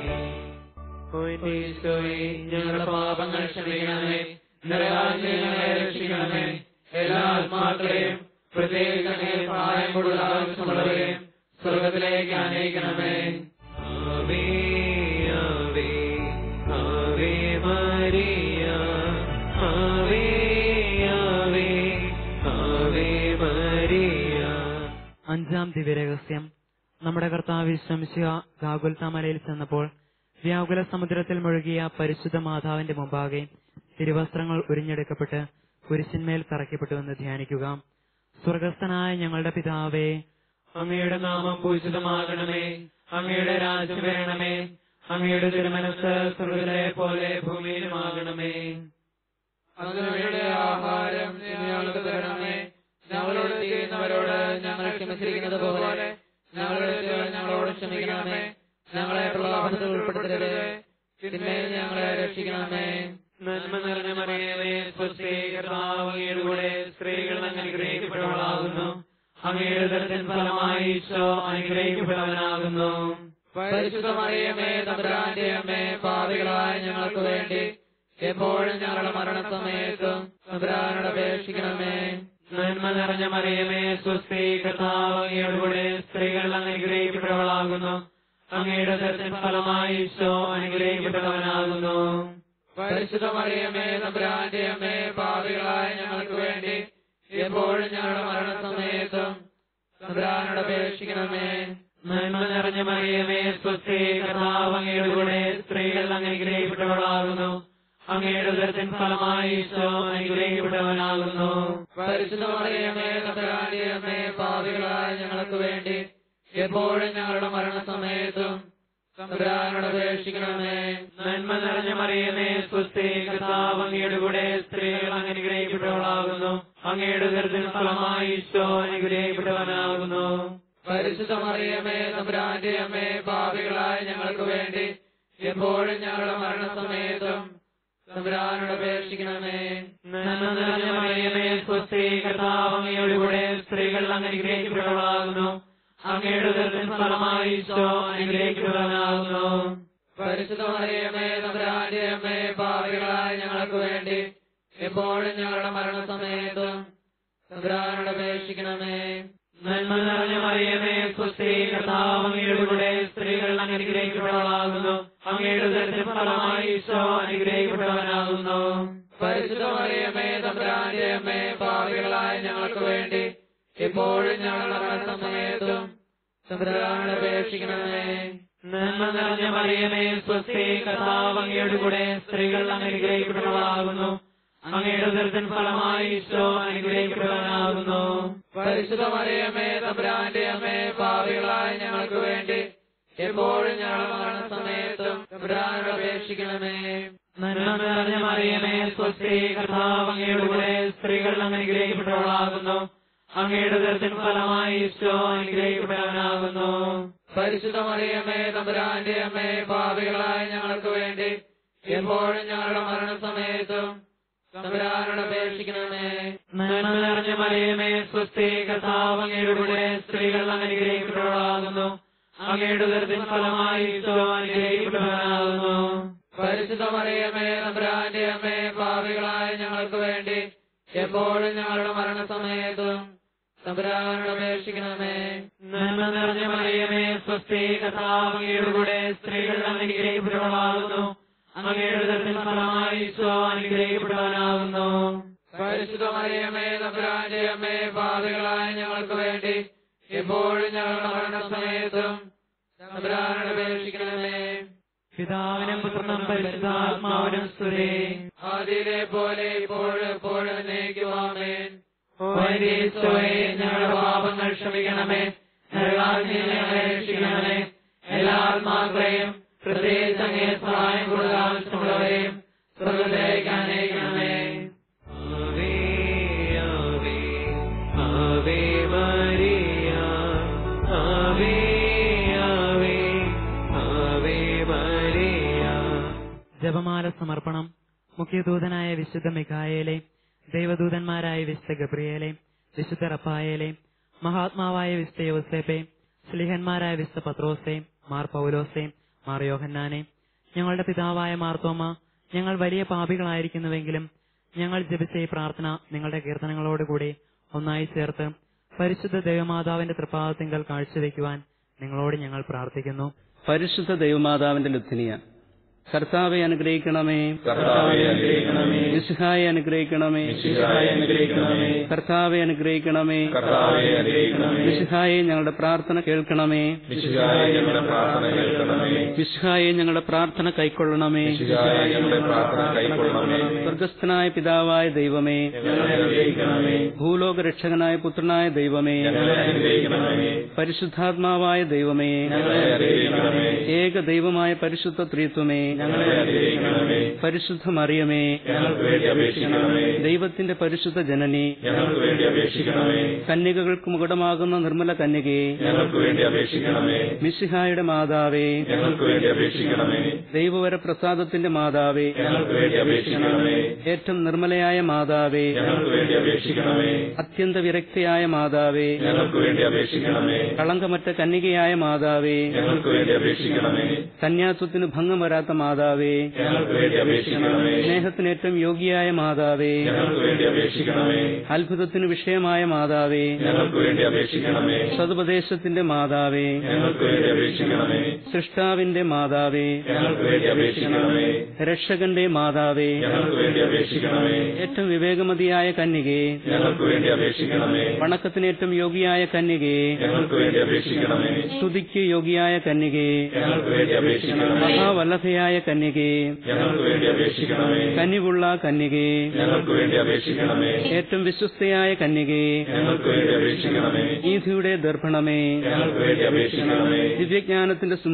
ഞങ്ങളുടെ പാപങ്ങൾ ക്ഷമിക്കണമേ നിറയാതെ ഞങ്ങളെ രക്ഷിക്കണമേ എല്ലാ ആത്മാക്കളെയും പ്രത്യേക സഹായമുള്ള ആവശ്യമുള്ളവരെയും സ്വർഗത്തിലേക്ക് അനയിക്കണമേ ആവേ ആവേ ആവേ മരിയ ആവേ ആവേ ആവേ മരിയ അഞ്ചാം ദിവ്യരഹസ്യം നമ്മുടെ കർത്താവ് വിശ്രമിച്ച ഗാകുൽത്താമലയിൽ ചെന്നപ്പോൾ വ്യാകുല സമുദ്രത്തിൽ മുഴുകിയ പരിശുദ്ധ മാതാവിന്റെ മുമ്പാകെ തിരുവസ്ത്രങ്ങൾ ഉരിഞ്ഞെടുക്കപ്പെട്ട് കുരിശിന്മേൽ തറയ്ക്കപ്പെട്ടുവെന്ന് ധ്യാനിക്കുക സ്വർഗസ്ഥനായ ഞങ്ങളുടെ പിതാവേ അങ്ങയുടെ നാമം പൂജിതമാകണമേ അങ്ങയുടെ രാജ്യം വരണമേ അങ്ങയുടെ തിരുമനസ് സ്വർഗത്തിലെ പോലെ ഭൂമിയിലുമാകണമേ അങ്ങയുടെ ആഹാരം ഞങ്ങൾക്ക് തരണമേ ഞങ്ങളോട് ചെയ്യുന്നവരോട് ഞങ്ങൾ ക്ഷമിച്ചിരിക്കുന്നത് പോലെ ഞങ്ങളുടെ തെറ്റുകൾ ഞങ്ങളോട് ക്ഷമിക്കണമേ ഞങ്ങളെ പ്രലോഭനത്തിൽ ഉൾപ്പെടുത്തരുത് തിന്മയിൽ ഞങ്ങളെ രക്ഷിക്കണമേ നന്മ നിറഞ്ഞ മറിയമേ സ്വസ്തി കർത്താവ് അങ്ങയുടെ കൂടെ സ്ത്രീകൾ അനുഗ്രഹിക്കപ്പെട്ടവളാകുന്നു അങ്ങയുടെ ദർശൻ ഫലമായി ഈശോ അനുഗ്രഹിക്കപ്പെട്ടവനാകുന്നു പരിശുദ്ധ മറിയമേ തമ്പുരാന്റെ അമ്മേ പാപികളായ ഞങ്ങൾക്ക് വേണ്ടി എപ്പോഴും ഞങ്ങളുടെ മരണസമയത്തും തമ്പുരാനോട് അപേക്ഷിക്കണമേ നന്മ നിറഞ്ഞ മറിയമേ സ്വസ്തി കർത്താവ് അങ്ങയുടെ കൂടെ സ്ത്രീകൾ അനുഗ്രഹിക്കപ്പെട്ടവളാകുന്നു അങ്ങയുടെ ദർശൻ ഫലമായി ഈശോ അനുഗ്രഹിക്കപ്പെട്ടവനാകുന്നു പരിശുദ്ധ മറിയമേ തമ്പുരാന്റെ അമ്മേ പാപികളായ ഞങ്ങൾക്ക് വേണ്ടി എപ്പോഴും ഞങ്ങളുടെ മരണസമയത്തും തമ്പുരാനോട് അപേക്ഷിക്കണമേ നന്മ നിറഞ്ഞ മറിയമേ സ്വസ്തി കർത്താവ് അങ്ങയുടെ കൂടെ സ്ത്രീകൾ അനുഗ്രഹിക്കപ്പെട്ടവളാകുന്നു അങ്ങയുടെ ദർശൻ ഫലമായി ഈശോ അനുഗ്രഹിക്കപ്പെട്ടവനാകുന്നു പരിശുദ്ധ മറിയമേ തമ്പുരാന്റെ അമ്മേ പാപികളായ ഞങ്ങൾക്ക് വേണ്ടി എപ്പോഴും ഞങ്ങളുടെ മരണസമയത്തും തമ്പുരാനോട് അപേക്ഷിക്കണമേ നന്മ നിറഞ്ഞ മറിയമേ സ്വസ്തി കർത്താവ് അങ്ങയുടെ കൂടെ സ്ത്രീകൾ അനുഗ്രഹിക്കപ്പെട്ടവളാകുന്നു അങ്ങയുടെ ദുരിതത്തിന് ഫലമായി ഈശോ അനുഗ്രഹിക്കപ്പെട്ടവനാകുന്നു പരിശുദ്ധ മറിയമേ തമ്പുരാന്റെ അമ്മേ പാപികളായ ഞങ്ങൾക്ക് വേണ്ടി എപ്പോഴും ഞങ്ങളുടെ മരണസമയത്തും തമ്പുരാനോട് അപേക്ഷിക്കണമേ നന്മ നിറഞ്ഞ മറിയമേ സ്വസ്തി കർത്താവ് അങ്ങയുടെ കൂടെ സ്ത്രീകൾ അനുഗ്രഹിക്കപ്പെട്ടവളാകുന്നു അങ്ങയുടെ ദുരിതത്തിന് ഫലമായി ഈശോ അനുഗ്രഹിക്കപ്പെട്ടവനാകുന്നു പരിശുദ്ധ മറിയമേ തമ്പുരാന്റെ അമ്മേ പാപികളായ ഞങ്ങൾക്ക് വേണ്ടി എപ്പോഴും ഞങ്ങളുടെ മരണസമയത്തും തമ്പുരാനോട് അപേക്ഷിക്കണമേ നന്മ നിറഞ്ഞ മറിയമേ സ്വസ്തി കർത്താവ് അങ്ങയുടെ കൂടെ സ്ത്രീകൾ അനുഗ്രഹിക്കപ്പെട്ടവളാകുന്നു അങ്ങയുടെ ദുരിതത്തിന് ഫലമായി ഈശോ അനുഗ്രഹിക്കപ്പെട്ടവനാകുന്നു പരിശുദ്ധ മറിയമേ തമ്പുരാന്റെ അമ്മേ പാപികളായ ഞങ്ങൾക്ക് വേണ്ടി എപ്പോഴും ഞങ്ങളുടെ മരണസമയത്തും തമ്പുരാനോട് അപേക്ഷിക്കണമേ നന്മ നിറഞ്ഞ മറിയമേ സ്വസ്തി കർത്താവ് അങ്ങയുടെ കൂടെ സ്ത്രീകൾ അനുഗ്രഹിക്കപ്പെട്ടവളാകുന്നു അങ്ങയുടെ ദുരിതത്തിന് ഫലമായി ഈശോ അനുഗ്രഹിക്കപ്പെട്ടവനാകുന്നു പരിശുദ്ധ മറിയമേ തമ്പുരാന്റെ അമ്മേ പാപികളായ ഞങ്ങൾക്ക് വേണ്ടി എപ്പോഴും ഞങ്ങളുടെ മരണസമയത്തും തമ്പുരാനോട് അപേക്ഷിക്കണമേ നന്മ നിറഞ്ഞ മറിയമേ സ്വസ്തി കർത്താവ് അങ്ങയുടെ കൂടെ സ്ത്രീകൾ അനുഗ്രഹിക്കപ്പെട്ടവളാകുന്നു അങ്ങയുടെ ദുരിതത്തിന് ഫലമായി ഈശോ അനുഗ്രഹിക്കപ്പെട്ടവനാകുന്നു പരിശുദ്ധ മറിയമേ തമ്പുരാന്റെ അമ്മേ പാപികളായ ഞങ്ങൾക്ക് വേണ്ടി എപ്പോഴും ഞങ്ങളുടെ മരണസമയത്തും തമ്പുരാനോട് അപേക്ഷിക്കണമേ നന്മ നിറഞ്ഞ മറിയമേ സ്വസ്തി കർത്താവ് അങ്ങയുടെ കൂടെ സ്ത്രീകൾ അനുഗ്രഹിക്കപ്പെട്ടവളാകുന്നു അങ്ങയുടെ ദുരിതത്തിന് ഫലമായി ഈശോ അനുഗ്രഹിക്കപ്പെട്ടവനാകുന്നു പരിശുദ്ധ മറിയമേ തമ്പുരാന്റെ അമ്മേ പാപികളായ ഞങ്ങൾക്ക് വേണ്ടി എപ്പോഴും ഞങ്ങളുടെ മരണസമയത്തും തമ്പുരാനോട് അപേക്ഷിക്കണമേ നന്മ നിറഞ്ഞ മറിയമേ സ്വസ്തി കർത്താവ് അങ്ങയുടെ കൂടെ സ്ത്രീകൾ അനുഗ്രഹിക്കപ്പെട്ടവളാകുന്നു അങ്ങയുടെ ദുരിതത്തിന് ഫലമായി ഈശോ അനുഗ്രഹിക്കപ്പെട്ടവനാകുന്നു പരിശുദ്ധ മറിയമേ തമ്പുരാന്റെ അമ്മേ പാപികളായ ഞങ്ങൾക്ക് വേണ്ടി എപ്പോഴും ഞങ്ങളുടെ മരണസമയത്തും തമ്പുരാനോട് അപേക്ഷിക്കണമേ പിതാവിനും പുത്രനും പരിശുദ്ധാത്മാവിനും സ്തുതി ആദിയിലെ പോലെ ഇപ്പോഴും എപ്പോഴും എന്നേക്കുമാമേൻ ഓ എന്റെ ഈശോയെ ഞങ്ങളുടെ പാപങ്ങൾ ക്ഷമിക്കണമേ നരകാഗ്നിയിൽ ഞങ്ങളെ രക്ഷിക്കണമേ എല്ലാ ആത്മാക്കളെയും പ്രത്യേകിച്ച് അങ്ങേ സഹായം കൂടുതൽ ആവശ്യമുള്ളവരെയും സ്വർഗത്തിലേക്ക് അനയിക്കണമേ ആവേ ആവേ ആവേ മരിയ ആവേ ആവേ ആവേ മരിയ ജപമാല സമർപ്പണം മുഖ്യദൂതനായ വിശുദ്ധ മിഖായേലെ ദൈവദൂതന്മാരായ വിശുദ്ധ ഗബ്രിയേലെ വിശുദ്ധ റപ്പായേലെ മഹാത്മാവായ വിശുദ്ധ യോസേപ്പെ സ്ലിഹന്മാരായ വിശുദ്ധ പത്രോസെ മാർ പൗലോസെ മാർ യോഹന്നാനെ ഞങ്ങളുടെ പിതാവായ മാർത്തോമ ഞങ്ങൾ വലിയ പാപികളായിരിക്കുന്നുവെങ്കിലും ഞങ്ങൾ ജപിച്ച ഈ പ്രാർത്ഥന നിങ്ങളുടെ കീർത്തനങ്ങളോടുകൂടി ഒന്നായി ചേർത്ത് പരിശുദ്ധ ദൈവമാതാവിന്റെ തൃപ്പാദത്തിങ്കൽ കാഴ്ചവെക്കുവാൻ നിങ്ങളോട് ഞങ്ങൾ പ്രാർത്ഥിക്കുന്നു പരിശുദ്ധ ദൈവമാതാവിന്റെ ലുത്തിനിയ കർത്താവെ അനുഗ്രഹിക്കണമേ കർത്താവെ അനുഗ്രഹിക്കണമേ. മിശിഹായെ അനുഗ്രഹിക്കണമേ മിശിഹായെ അനുഗ്രഹിക്കണമേ. കർത്താവെ അനുഗ്രഹിക്കണമേ കർത്താവെ അനുഗ്രഹിക്കണമേ. മിശിഹായെ ഞങ്ങളുടെ പ്രാർത്ഥന കേൾക്കണമേ മിശിഹായെ ഞങ്ങളുടെ പ്രാർത്ഥന കേൾക്കണമേ മിശിഹായെ ഞങ്ങളുടെ പ്രാർത്ഥന കൈക്കൊള്ളണമേ മിശിഹായെ ഞങ്ങളുടെ പ്രാർത്ഥന കൈക്കൊള്ളണമേ സ്വർഗസ്ഥനായ പിതാവായ ദൈവമേ ഞങ്ങളെ അനുഗ്രഹിക്കണമേ ഭൂലോക രക്ഷകനായ പുത്രനായ ദൈവമേ ഞങ്ങളെ അനുഗ്രഹിക്കണമേ പരിശുദ്ധാത്മാവായ ദൈവമേ ഞങ്ങളെ അനുഗ്രഹിക്കണമേ ഏക ദൈവമായ പരിശുദ്ധ ത്രിത്വമേ ഞങ്ങളെ അനുഗ്രഹിക്കണമേ പരിശുദ്ധ മറിയമേ ഞങ്ങൾക്ക് വേണ്ടി അപേക്ഷിക്കണമേ ദൈവത്തിന്റെ പരിശുദ്ധ ജനനി ഞങ്ങൾക്ക് വേണ്ടി അപേക്ഷിക്കണമേ കന്യകകൾക്ക് മുകടമാകുന്ന നിർമ്മല കന്യകയെ ഞങ്ങൾക്ക് വേണ്ടി അപേക്ഷിക്കണമേ മിശിഹായുടെ മാതാവേ ഞങ്ങൾക്ക് വേണ്ടി അപേക്ഷിക്കണമേ ദൈവവര പ്രസാദത്തിന്റെ മാതാവേ ഞങ്ങൾക്ക് വേണ്ടി അപേക്ഷിക്കണമേ ഏറ്റവും നിർമ്മലയായ മാതാവേ ഞങ്ങൾക്ക് വേണ്ടി അപേക്ഷിക്കണമേ അത്യന്ത വിരക്തയായ മാതാവേ ഞങ്ങൾക്ക് വേണ്ടി അപേക്ഷിക്കണമേ കളങ്കമറ്റ കന്യകയായ മാതാവേ ഞങ്ങൾക്ക് വേണ്ടി അപേക്ഷിക്കണമേ കന്യാത്വത്തിന് ഭംഗം വരാത്ത മാതാവേ ഞങ്ങൾക്ക് വേണ്ടി അപേക്ഷിക്കണമേ സ്നേഹത്തിന് ഏറ്റവും യോഗ്യയായ മാതാവേ ഞങ്ങൾക്ക് വേണ്ടി അപേക്ഷിക്കണമേ അത്ഭുതത്തിന് വിഷയമായ മാതാവേ ഞങ്ങൾക്ക് വേണ്ടി അപേക്ഷിക്കണമേ സതുപദേശത്തിന്റെ മാതാവേ ഞങ്ങൾക്ക് വേണ്ടി അപേക്ഷിക്കണമേ സൃഷ്ടാവിന്റെ മാതാവേ ഞങ്ങൾക്ക് വേണ്ടി അപേക്ഷിക്കണമേ രക്ഷകന്റെ മാതാവേ ഞങ്ങൾക്ക് വേണ്ടി അപേക്ഷിക്കണമേ ഏറ്റവും വിവേകമതിയായ കന്യകേ ഞങ്ങൾക്ക് വേണ്ടി അപേക്ഷിക്കണമേ വണക്കത്തിന് ഏറ്റവും യോഗ്യയായ കന്യകേ ഞങ്ങൾക്ക് വേണ്ടി അപേക്ഷിക്കണമേ സ്തുതിക്ക് യോഗ്യയായ കന്യകേ ഞങ്ങൾക്ക് വേണ്ടി അപേക്ഷിക്കണമേ മഹാവല്ലഭയായ കന്യകേ ഞങ്ങൾക്ക് വേണ്ടി അപേക്ഷിക്കണമേ കനിവുള്ള കന്യകേ ഞങ്ങൾക്ക് വേണ്ടി അപേക്ഷിക്കണമേ ഏറ്റവും വിശ്വസ്തയായ കന്യകേ ഞങ്ങൾക്ക് വേണ്ടി അപേക്ഷിക്കണമേ നീതിയുടെ ദർപ്പണമേ ഞങ്ങൾക്ക് വേണ്ടി അപേക്ഷിക്കണമേ ദിവ്യജ്ഞാനത്തിന്റെ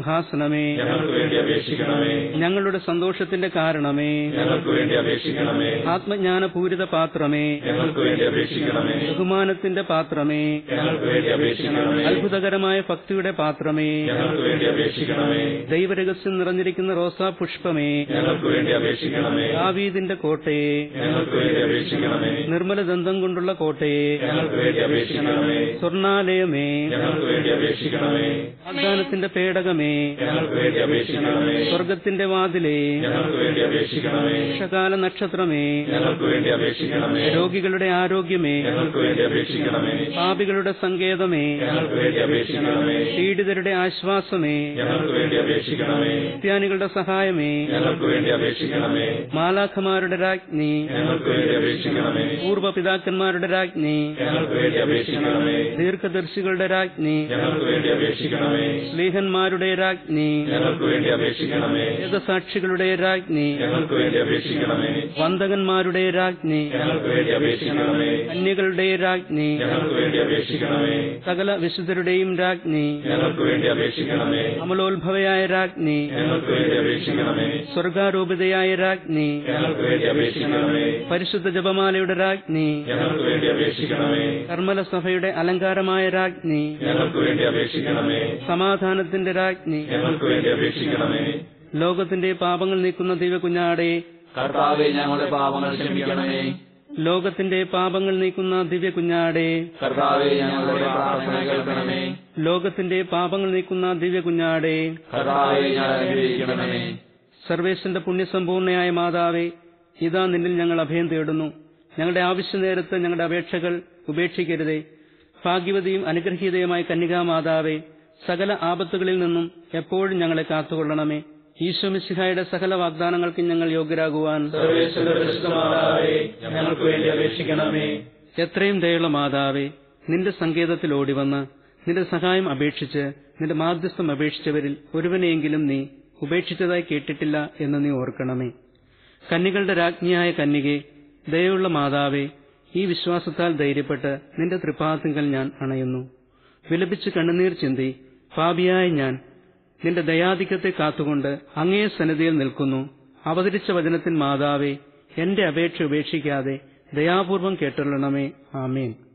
സിംഹാസനമേ ഞങ്ങൾക്ക് വേണ്ടി അപേക്ഷിക്കണമേ ഞങ്ങളുടെ സന്തോഷത്തിന്റെ കാരണമേ ഞങ്ങൾക്ക് വേണ്ടി അപേക്ഷിക്കണമേ ആത്മജ്ഞാനപൂരിത പാത്രമേ ഞങ്ങൾക്ക് വേണ്ടി അപേക്ഷിക്കണമേ ബഹുമാനത്തിന്റെ പാത്രമേ ഞങ്ങൾക്ക് വേണ്ടി അപേക്ഷിക്കണമേ അത്ഭുതകരമായ ഭക്തിയുടെ പാത്രമേ ഞങ്ങൾക്ക് വേണ്ടി അപേക്ഷിക്കണമേ ദൈവരഹസ്യം നിറഞ്ഞിരിക്കുന്ന റോസാ പുഷ്പമേ ഞങ്ങൾക്ക് വേണ്ടി അപേക്ഷിക്കണമേ ദാവീദിന്റെ കോട്ടയെ ഞങ്ങൾക്ക് വേണ്ടി അപേക്ഷിക്കണമേ നിർമ്മല ദന്തം കൊണ്ടുള്ള കോട്ടയെ ഞങ്ങൾക്ക് വേണ്ടി അപേക്ഷിക്കണമേ സ്വർണാലയമേ ഞങ്ങൾക്ക് വേണ്ടി അപേക്ഷിക്കണമേ വാഗ്ദാനത്തിന്റെ പേടകമേ ഞങ്ങൾക്ക് വേണ്ടി അപേക്ഷിക്കണമേ സ്വർഗത്തിന്റെ വാതിലേ ഞങ്ങൾക്ക് വേണ്ടി അപേക്ഷിക്കണമേ വർഷകാല നക്ഷത്രമേ ഞങ്ങൾക്ക് വേണ്ടി അപേക്ഷിക്കണമേ രോഗികളുടെ ആരോഗ്യമേ ഞങ്ങൾക്ക് വേണ്ടി അപേക്ഷിക്കണമേ പാപികളുടെ സങ്കേതമേ ഞങ്ങൾക്ക് വേണ്ടി അപേക്ഷിക്കണമേ പീഡിതരുടെ ആശ്വാസമേ ഞങ്ങൾക്ക് വേണ്ടി അപേക്ഷിക്കണമേ ക്രിസ്ത്യാനികളുടെ സഹായമേ ഞങ്ങൾക്ക് വേണ്ടി അപേക്ഷിക്കണമേ മാലാഖമാരുടെ രാജ്ഞി ഞങ്ങൾക്ക് വേണ്ടി അപേക്ഷിക്കണമേ പൂർവ്വ പിതാക്കന്മാരുടെ രാജ്ഞി ഞങ്ങൾക്ക് വേണ്ടി അപേക്ഷിക്കണമേ ദീർഘദർശികളുടെ രാജ്ഞി ഞങ്ങൾക്ക് വേണ്ടി അപേക്ഷിക്കണമേ സ്ലീഹന്മാരുടെ രാജ്ഞി ഞങ്ങൾക്ക് വേണ്ടി അപേക്ഷിക്കണമേ വേദസാക്ഷികളുടെ രാജ്ഞി ഞങ്ങൾക്ക് വേണ്ടി അപേക്ഷിക്കണമേ വന്ദകന്മാരുടെ രാജ്ഞി ഞങ്ങൾക്ക് വേണ്ടി അപേക്ഷിക്കണമേ കന്യകളുടെ രാജ്ഞി ഞങ്ങൾക്ക് വേണ്ടി അപേക്ഷിക്കണമേ സകല വിശുദ്ധരുടെയും രാജ്ഞി ഞങ്ങൾക്ക് വേണ്ടി അപേക്ഷിക്കണമേ അമലോത്ഭവയായ രാജ്ഞി ഞങ്ങൾക്ക് വേണ്ടി അപേക്ഷിക്കണമേ സ്വർഗാരൂപിതയായ രാജ്ഞി ഞങ്ങൾക്ക് വേണ്ടി അപേക്ഷിക്കണമേ പരിശുദ്ധ ജപമാലയുടെ രാജ്ഞി ഞങ്ങൾക്ക് വേണ്ടി അപേക്ഷിക്കണമേ കർമ്മല സഭയുടെ അലങ്കാരമായ രാജ്ഞി ഞങ്ങൾക്ക് വേണ്ടി അപേക്ഷിക്കണമേ സമാധാനത്തിന്റെ രാജ്ഞി ഞങ്ങൾക്ക് വേണ്ടി അപേക്ഷിക്കണമേ ലോകത്തിന്റെ പാപങ്ങൾ നീക്കുന്ന ദിവ്യകുഞ്ഞാടെ കർത്താവെ ഞങ്ങളുടെ പാപങ്ങൾ ക്ഷമിക്കണമേ ലോകത്തിന്റെ പാപങ്ങൾ നീക്കുന്ന ദിവ്യകുഞ്ഞാടെ കർത്താവെ ഞങ്ങളുടെ പ്രാർത്ഥന കേൾക്കണമേ ലോകത്തിന്റെ പാപങ്ങൾ നീക്കുന്ന ദിവ്യകുഞ്ഞാടെ കർത്താവെ ഞങ്ങളെ അനുഗ്രഹിക്കണമേ സർവേശ്വന്റെ പുണ്യസമ്പൂർണയായ മാതാവേ ഇതാ നിന്നിൽ ഞങ്ങൾ അഭയം തേടുന്നു ഞങ്ങളുടെ ആവശ്യ നേരത്ത് ഞങ്ങളുടെ അപേക്ഷകൾ ഉപേക്ഷിക്കരുതേ ഭാഗ്യവതിയും അനുഗ്രഹീതയുമായ കന്യകാ മാതാവേ സകല ആപത്തുകളിൽ നിന്നും എപ്പോഴും ഞങ്ങളെ കാത്തുകൊള്ളണമേ ഈശോമിശിഹായുടെ സകല വാഗ്ദാനങ്ങൾക്കും ഞങ്ങൾ യോഗ്യരാകുവാൻ സർവേശ്വര പരിശുദ്ധമാതാവേ ഞങ്ങൾക്ക് വേണ്ടി അപേക്ഷിക്കണമേ എത്രയും ദയുള്ള മാതാവേ നിന്റെ സങ്കേതത്തിൽ ഓടിവന്ന് നിന്റെ സഹായം അപേക്ഷിച്ച് നിന്റെ മാധ്യസ്ഥം അപേക്ഷിച്ചവരിൽ ഒരുവനെയെങ്കിലും നീ ഉപേക്ഷിച്ചതായി കേട്ടിട്ടില്ല എന്ന് നീ ഓർക്കണമേ കന്നികളുടെ രാജ്ഞിയായ കന്യകെ ദയുള്ള മാതാവേ ഈ വിശ്വാസത്താൽ ധൈര്യപ്പെട്ട് നിന്റെ തൃപ്പാത്തിങ്കൽ ഞാൻ അണയുന്നു വിലപിച്ച് കണ്ണുനീർ ചിന്തി പാപിയായ ഞാൻ നിന്റെ ദയാധിക്യത്തെ കാത്തുകൊണ്ട് അങ്ങേ സന്നിധിയിൽ നിൽക്കുന്നു അവതരിച്ച വചനത്തിൻ മാതാവേ എന്റെ അപേക്ഷ ഉപേക്ഷിക്കാതെ ദയാപൂർവം കേട്ടുള്ളണമേ ആമേൻ